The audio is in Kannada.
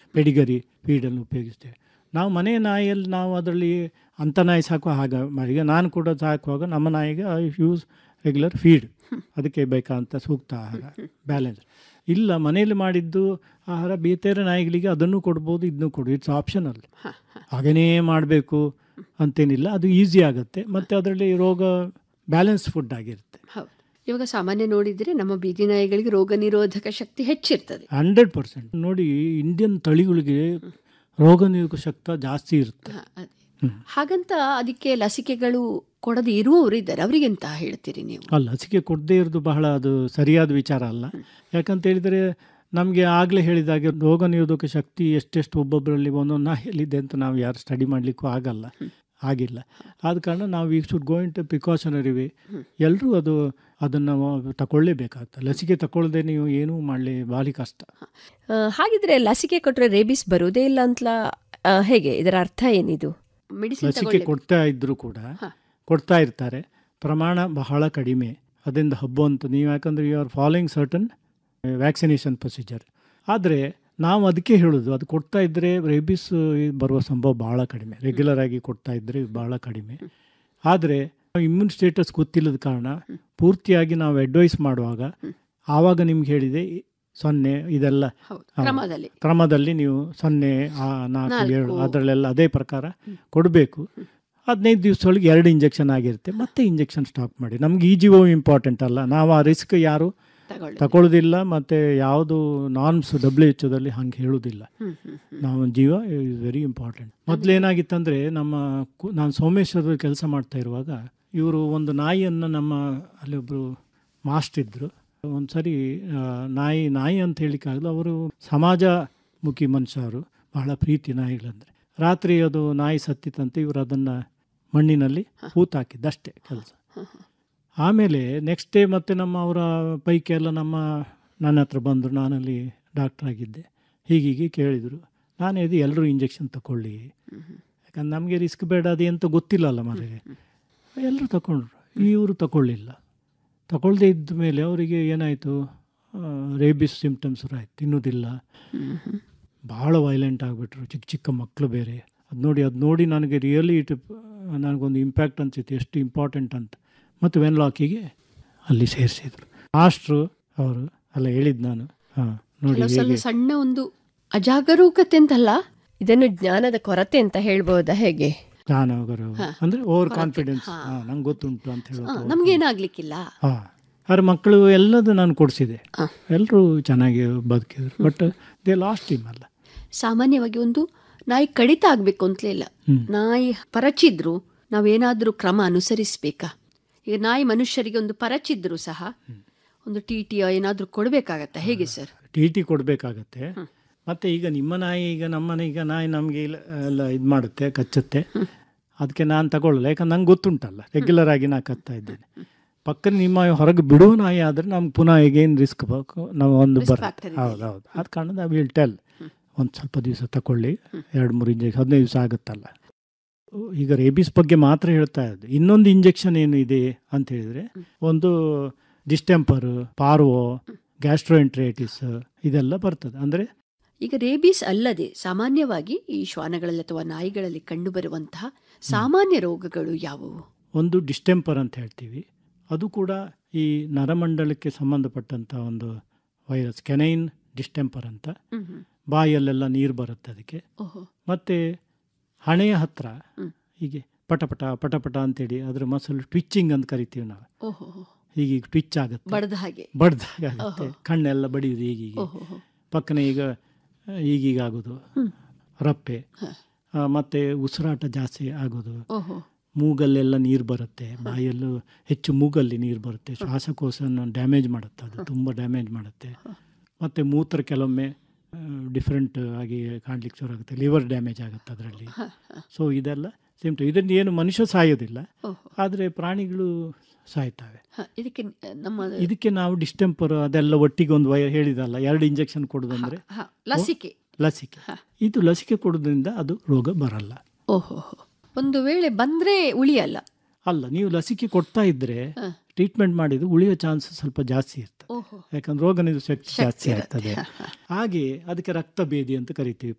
ಪೆಡಿಗರಿ ಫೀಡನ್ನು ಉಪಯೋಗಿಸ್ತೇವೆ ನಾವು ಮನೆ ನಾಯಿಯಲ್ಲಿ ನಾವು ಅದರಲ್ಲಿ ಅಂಥ ನಾಯಿ ಸಾಕುವ ಹಾಗೆ ಮಾಡಿ ಈಗ ನಾನು ಕೂಡ ಸಾಕುವಾಗ ನಮ್ಮ ನಾಯಿಗೆ ಐ ಯೂಸ್ ರೆಗ್ಯುಲರ್ ಫೀಡ್ ಅದಕ್ಕೆ ಬೇಕಾದಂಥ ಸೂಕ್ತ ಆಹಾರ ಬ್ಯಾಲೆನ್ಸ್ ಇಲ್ಲ ಮನೆಯಲ್ಲಿ ಮಾಡಿದ್ದು ಆಹಾರ ಬೇರೆ ನಾಯಿಗಳಿಗೆ ಅದನ್ನು ಕೊಡ್ಬೋದು ಇದನ್ನು ಕೊಡು ಇಟ್ಸ್ ಆಪ್ಷನಲ್ ಹಾಗೇ ಮಾಡಬೇಕು ಅಂತೇನಿಲ್ಲ ಅದು ಈಸಿ ಆಗುತ್ತೆ ಮತ್ತು ಅದರಲ್ಲಿ ರೋಗ ಬ್ಯಾಲೆನ್ಸ್ ಫುಡ್ ಆಗಿರುತ್ತೆ ಹೌದು ಇವಾಗ ಸಾಮಾನ್ಯ ನೋಡಿದ್ರೆ ನಮ್ಮ ಬೀದಿ ನಾಯಿಗಳಿಗೆ ರೋಗ ನಿರೋಧಕ ಶಕ್ತಿ ಹೆಚ್ಚಿರ್ತದೆ ಹಂಡ್ರೆಡ್ ಪರ್ಸೆಂಟ್ ನೋಡಿ ಇಂಡಿಯನ್ ತಳಿಗಳಿಗೆ ರೋಗ ನಿರೋಧಕ ಶಕ್ತಿ ಜಾಸ್ತಿ ಇರುತ್ತೆ ಹ, ಅದೇ. ಹ್ಮ್. ಹಾಗಂತ ಅದಕ್ಕೆ ಲಸಿಕೆಗಳು ಕೊಡದೆ ಇರುವವರು ಇದ್ದಾರೆ ಅವರಿಗೆಂತ ಹೇಳ್ತೀರಿ ನೀವು ಅಲ್ಲ ಲಸಿಕೆ ಕೊಡದೇ ಇರೋದು ಬಹಳ ಅದು ಸರಿಯಾದ ವಿಚಾರ ಅಲ್ಲ ಯಾಕಂತ ಹೇಳಿದರೆ ನಮಗೆ ಆಗಲೇ ಹೇಳಿದಾಗೆ ರೋಗ ನಿರೋಧಕ ಶಕ್ತಿ ಎಷ್ಟೆಷ್ಟು ಒಬ್ಬೊಬ್ಬರಲ್ಲಿ ಒಂದೊಂದು ನಾಯಿಯಲ್ಲಿದೆ ಅಂತ ನಾವು ಯಾರು ಸ್ಟಡಿ ಮಾಡಲಿಕ್ಕೂ ಆಗಲ್ಲ ಆಗಿಲ್ಲ ಆದ ಕಾರಣ ನಾವು ಈಗ should go into precautionary way ಎಲ್ಲರೂ ಅದು ಅದನ್ನು ತಗೊಳ್ಳೇಬೇಕಾಗ್ತದೆ ಲಸಿಕೆ ತಗೊಳ್ಳದೆ ನೀವು ಏನೂ ಮಾಡಲಿ ಭಾರಿ ಕಷ್ಟ ಆ, ಹಾಗಿದ್ರೆ ಲಸಿಕೆ ಕೊಟ್ಟರೆ ರೇಬಿಸ್ ಬರುವುದೇ ಇಲ್ಲ ಅಂತಲ ಆ, ಹೇಗೆ ಇದರ ಅರ್ಥ ಏನಿದು ಮೆಡಿಸಿನ್ ಲಸಿಕೆ ಕೊಡ್ತಾ ಇದ್ದರೂ ಕೂಡ ಕೊಡ್ತಾ ಇರ್ತಾರೆ ಪ್ರಮಾಣ ಬಹಳ ಕಡಿಮೆ ಅದರಿಂದ ಹಬ್ಬುವಂಥ ನೀವು ಯಾಕಂದರೆ you are following certain vaccination procedure ಆದರೆ ನಾವು ಅದಕ್ಕೆ ಹೇಳೋದು ಅದು ಕೊಡ್ತಾ ಇದ್ದರೆ ರೇಬಿಸ್ ಬರುವ ಸಂಭವ ಭಾಳ ಕಡಿಮೆ ರೆಗ್ಯುಲರ್ ಆಗಿ ಕೊಡ್ತಾ ಇದ್ದರೆ ಭಾಳ ಕಡಿಮೆ ಆದರೆ ಇಮ್ಯೂನ್ ಸ್ಟೇಟಸ್ ಗೊತ್ತಿಲ್ಲದ ಕಾರಣ ಪೂರ್ತಿಯಾಗಿ ನಾವು ಅಡ್ವೈಸ್ ಮಾಡುವಾಗ ಆವಾಗ ನಿಮ್ಗೆ ಹೇಳಿದೆ ಈ ಸೊನ್ನೆ ಇದೆಲ್ಲ ಹೌದು ಹೌದು. ಕ್ರಮದಲ್ಲಿ ಕ್ರಮದಲ್ಲಿ ನೀವು ಸೊನ್ನೆ ಆ, ನಾಲ್ಕು ನಾಲ್ಕು. ಏಳು ಅದರಲ್ಲೆಲ್ಲ ಅದೇ ಪ್ರಕಾರ ಕೊಡಬೇಕು ಹದಿನೈದು ದಿವಸದೊಳಗೆ ಎರಡು ಇಂಜೆಕ್ಷನ್ ಆಗಿರುತ್ತೆ ಮತ್ತೆ ಇಂಜೆಕ್ಷನ್ ಸ್ಟಾಪ್ ಮಾಡಿ ನಮ್ಗೆ ಈ ಜೀವವು ಇಂಪಾರ್ಟೆಂಟ್ ಅಲ್ಲ ನಾವು ಆ ರಿಸ್ಕ್ ಯಾರು ತಗೊಳ್ಳಿ ತಗೊಳ್ಳೋದಿಲ್ಲ ಮತ್ತು ಯಾವುದು ನಾರ್ಮ್ಸ್ ಡಬ್ಲ್ಯೂ ಎಚ್ ಒದಲ್ಲಿ ಹಂಗೆ ಹೇಳೋದಿಲ್ಲ ಹ್ಮ್ ಹ್ಮ್ ಹ್ಮ್. ನಾವು ಜೀವ ಇಸ್ ವೆರಿ ಇಂಪಾರ್ಟೆಂಟ್ ಮೊದಲು ಏನಾಗಿತ್ತಂದರೆ ನಮ್ಮ ಕು- ನಾನು ಸೋಮೇಶ್ವರದಲ್ಲಿ ಕೆಲಸ ಮಾಡ್ತಾ ಇರುವಾಗ ಇವರು ಒಂದು ನಾಯಿಯನ್ನು ನಮ್ಮ ಅಲ್ಲಿ ಒಬ್ಬರು ಮಾಸ್ಟರ್ ಇದ್ದರು ಒಂದು ಸರಿ ಆ, ನಾಯಿ ನಾಯಿ ಅಂತ ಹೇಳಿಕ್ಕಾಗಲ್ಲ ಅವರು ಸಮಾಜಮುಖಿ ಮನುಷ್ಯ ಅವರು ಬಹಳ ಪ್ರೀತಿ ನಾಯಿಗಳಂದರೆ ರಾತ್ರಿ ಅದು ನಾಯಿ ಸತ್ತಿತ್ತಂತೆ ಇವರು ಅದನ್ನು ಮಣ್ಣಿನಲ್ಲಿ ಹೂತಾಕಿದ್ದಷ್ಟೇ ಕೆಲಸ ಆಮೇಲೆ ನೆಕ್ಸ್ಟ್ ಡೇ ಮತ್ತೆ ನಮ್ಮ ಅವರ ಪೈಕಿ ಎಲ್ಲ ನಮ್ಮ ನನ್ನ ಹತ್ರ ಬಂದರು ನಾನಲ್ಲಿ ಡಾಕ್ಟರ್ ಆಗಿದ್ದೆ ಹೀಗೀಗೆ ಕೇಳಿದರು ನಾನು ಇದು ಎಲ್ಲರೂ ಇಂಜೆಕ್ಷನ್ ತಗೊಳ್ಳಿ ಯಾಕಂದ್ರೆ ನಮಗೆ ರಿಸ್ಕ್ ಬೇಡ ಅದು ಎಂತ ಗೊತ್ತಿಲ್ಲಲ್ಲ ಮನೆಗೆ ಎಲ್ಲರೂ ತಗೊಂಡ್ರು ಇವರು ತಗೊಳ್ಳಿಲ್ಲ ತಗೊಳ್ಳದೆ ಇದ್ದ ಮೇಲೆ ಅವರಿಗೆ ಏನಾಯಿತು ರೇಬಿಸ್ ಸಿಂಪ್ಟಮ್ಸ್ ಆಯ್ತು ತಿನ್ನೋದಿಲ್ಲ ಹ್ಮ್ ಹ್ಮ್. ಭಾಳ ವೈಲೆಂಟ್ ಆಗಿಬಿಟ್ರು ಚಿಕ್ಕ ಚಿಕ್ಕ ಮಕ್ಕಳು ಬೇರೆ ಅದು ನೋಡಿ ಅದು ನೋಡಿ ನನಗೆ ರಿಯಲಿ ಇಟ್ ನನಗೊಂದು ಇಂಪ್ಯಾಕ್ಟ್ ಅನಿಸಿತ್ತು ಎಷ್ಟು ಇಂಪಾರ್ಟೆಂಟ್ ಅಂತ ಮತ್ತು ವೆನ್ಲಾಕಿಗೆ ಅಲ್ಲಿ ಸೇರಿಸಿದ್ರು ಮಾಸ್ಟ್ರು ಅವರು ಅಲ್ಲ ಹೇಳಿದ್ದು ನಾನು ಹಾಂ ನೋಡಿ ಕೆಲವು ಸಲ ಹೇಗೆ ಸಣ್ಣ ಒಂದು ಅಜಾಗರೂಕತೆ ಅಂತಲ್ಲ ಇದನ್ನು ಜ್ಞಾನದ ಕೊರತೆ ಅಂತ ಹೇಳ್ಬೋದಾ ಹೇಗೆ ಜ್ಞಾನವರು ಅಂದರೆ ಓವರ್ ಕಾನ್ಫಿಡೆನ್ಸ್ ಹಾಂ ನಂಗೆ ಗೊತ್ತುಂಟು ಅಂತ ಹ, ಹೇಳೋದು ನಮ್ಗೇನಾಗ್ಲಿಕ್ಕಿಲ್ಲ ಹಾಂ ಅವ್ರ ಮಕ್ಕಳು ಎಲ್ಲದು ನಾನು ಕೊಡಿಸಿದೆ ಹ. ಎಲ್ಲರೂ ಚೆನ್ನಾಗಿ ಬದುಕಿದ್ರು ಬಟ್ ದೇ ಲಾಸ್ಟ್ ಟೀಮ್ ಅಲ್ಲ ಸಾಮಾನ್ಯವಾಗಿ ಒಂದು ನಾಯಿ ಕಡಿತ ಆಗ್ಬೇಕು ಅಂತಲೇ ಇಲ್ಲ ಹ್ಮ್. ನಾಯಿ ಪರಚಿದ್ರು ನಾವೇನಾದ್ರೂ ಕ್ರಮ ಅನುಸರಿಸ್ಬೇಕಾ ಈಗ ನಾಯಿ ಮನುಷ್ಯರಿಗೆ ಒಂದು ಪರಚಿದ್ರು ಸಹ ಒಂದು ಟಿ ಟಿ ಏನಾದ್ರೂ ಕೊಡ್ಬೇಕಾಗತ್ತಾ ಹೇಗೆ ಸರ್ ಟಿ ಟಿ ಕೊಡಬೇಕಾಗತ್ತೆ ಮತ್ತು ಈಗ ನಿಮ್ಮ ನಾಯಿ ಈಗ ನಮ್ಮನೆ ಈಗ ನಾಯಿ ನಮಗೆ ಎಲ್ಲ ಇದು ಮಾಡುತ್ತೆ ಕಚ್ಚುತ್ತೆ ಅದಕ್ಕೆ ನಾನು ತಗೊಳ್ಳಲ್ಲ ಯಾಕಂದ್ರೆ ನಂಗೆ ಗೊತ್ತುಂಟಲ್ಲ ರೆಗ್ಯುಲರ್ ಆಗಿ ನಾನು ಕತ್ತಾ ಇದ್ದೇನೆ ಪಕ್ಕದ ನಿಮ್ಮ ಹೊರಗೆ ಬಿಡುವ ನಾಯಿ ಆದರೆ ನಮ್ಗೆ ಪುನಃ ಈಗೇನು ರಿಸ್ಕ್ ಬೇಕು ನಾವು ಒಂದು Risk ಬರುತ್ತೆ factor ಹೌದು ಹೌದು ಅದು ಕಾರಣದ ವಿಲ್ ಟೆಲ್ ಒಂದು ಸ್ವಲ್ಪ ದಿವಸ ತಗೊಳ್ಳಿ ಎರಡು ಮೂರು ಇಂಜೆಕ್ಷನ್ ಹದಿನೈದು ದಿವಸ ಆಗುತ್ತಲ್ಲ ಈಗ ರೇಬಿಸ್ ಬಗ್ಗೆ ಮಾತ್ರ ಹೇಳ್ತಾ ಇರೋದು ಇನ್ನೊಂದು ಇಂಜೆಕ್ಷನ್ ಏನು ಇದೆ ಅಂತ ಹೇಳಿದರೆ ಒಂದು ಡಿಸ್ಟೆಂಪರ್ ಪಾರ್ವೋ ಗ್ಯಾಸ್ಟ್ರೋಎಂಟ್ರೈಟಿಸ್ ಇದೆಲ್ಲ ಬರ್ತದೆ ಅಂದರೆ ಈಗ ರೇಬೀಸ್ ಅಲ್ಲದೆ ಸಾಮಾನ್ಯವಾಗಿ ಈ ಶ್ವಾನಗಳಲ್ಲಿ ಅಥವಾ ನಾಯಿಗಳಲ್ಲಿ ಕಂಡುಬರುವಂತಹ ಸಾಮಾನ್ಯ ರೋಗಗಳು ಯಾವುವು ಒಂದು ಡಿಸ್ಟೆಂಪರ್ ಅಂತ ಹೇಳ್ತೀವಿ ಅದು ಕೂಡ ಈ ನರಮಂಡಲಕ್ಕೆ ಸಂಬಂಧಪಟ್ಟಂಥ ಒಂದು ವೈರಸ್ ಕೆನೈನ್ ಡಿಸ್ಟೆಂಪರ್ ಅಂತ ಹ್ಮ್ ಹ್ಮ್. ಬಾಯಲ್ಲೆಲ್ಲ ನೀರು ಬರುತ್ತೆ ಅದಕ್ಕೆ ಓಹೋ ಮತ್ತು ಹಣೆಯ ಹತ್ರ ಹ್ಮ್. ಹೀಗೆ ಪಟಪಟ ಪಟಪಟ ಅಂತೇಳಿ ಅದರ ಮಸಲು ಟ್ವಿಚ್ಚಿಂಗ್ ಅಂತ ಕರಿತೀವಿ ನಾವು ಓಹೋ ಹೀಗೆ ಟ್ವಿಚ್ ಆಗುತ್ತೆ ಬಡದ ಹಾಗೆ ಬಡ್ದಾಗ ಆಗುತ್ತೆ ಕಣ್ಣೆಲ್ಲ ಬಡಿಯುವುದು ಹೀಗೀಗೆ ಓಹೋ ಪಕ್ಕನೆ ಈಗ ಈಗೀಗ ಆಗೋದು ರಪ್ಪೆ ಆ, ಮತ್ತೆ ಉಸಿರಾಟ ಜಾಸ್ತಿ ಆಗೋದು ಓಹೋ ಮೂಗಲ್ಲೆಲ್ಲ ನೀರು ಬರುತ್ತೆ ಬಾಯಲ್ಲೂ ಹೆಚ್ಚು ಮೂಗಲ್ಲಿ ನೀರು ಬರುತ್ತೆ ಶ್ವಾಸಕೋಶನ ಡ್ಯಾಮೇಜ್ ಮಾಡುತ್ತೆ ಅದು ತುಂಬ ಡ್ಯಾಮೇಜ್ ಮಾಡುತ್ತೆ ಮತ್ತು ಮೂತ್ರ ಕೆಲವೊಮ್ಮೆ ಡಿಫ್ರೆಂಟ್ ಆಗಿ ಕಾಣ್ಲಿಕ್ಕೆ ಶುರು ಆಗುತ್ತೆ ಲಿವರ್ ಡ್ಯಾಮೇಜ್ ಆಗುತ್ತೆ ಅದರಲ್ಲಿ ಸೊ ಇದೆಲ್ಲ ಸಿಂಪ್ಟಮ್ ಇದರಿಂದ ಏನು ಮನುಷ್ಯ ಸಾಯೋದಿಲ್ಲ ಓಹೋ ಆದರೆ ಪ್ರಾಣಿಗಳು ಸಾಯ್ತವೆ ಹ, ಇದಕ್ಕೆ ನಮ್ಮ ಇದಕ್ಕೆ ನಾವು ಡಿಸ್ಟೆಂಪರ್ ಅದೆಲ್ಲ ಒಟ್ಟಿಗೆ ಒಂದು ವೈ ಹೇಳಿದಲ್ಲ ಎರಡು ಇಂಜೆಕ್ಷನ್ ಕೊಡೋದಂದ್ರೆ ಹ, ಲಸಿಕೆ ಲಸಿಕೆ ಇದು ಲಸಿಕೆ ಕೊಡೋದ್ರಿಂದ ಅದು ರೋಗ ಬರಲ್ಲ ಓಹೋ ಒಂದು ವೇಳೆ ಬಂದ್ರೆ ಉಳಿಯಲ್ಲ ಅಲ್ಲ ನೀವು ಲಸಿಕೆ ಕೊಡ್ತಾ ಇದ್ರೆ ಹ. ಟ್ರೀಟ್ಮೆಂಟ್ ಮಾಡಿದ್ದು ಉಳಿಯೋ ಚಾನ್ಸ್ ಸ್ವಲ್ಪ ಜಾಸ್ತಿ ಇರ್ತದೆ ಓಹೋ ಯಾಕಂದ್ರೆ ರೋಗ ನಿರೋಧಕ ಶಕ್ತಿ ಜಾಸ್ತಿ ಇರುತ್ತೆ. ಆಗ್ತದೆ ಹಾಗೆ ಅದಕ್ಕೆ ರಕ್ತ ಭೇದಿ ಅಂತ ಕರಿತೀವಿ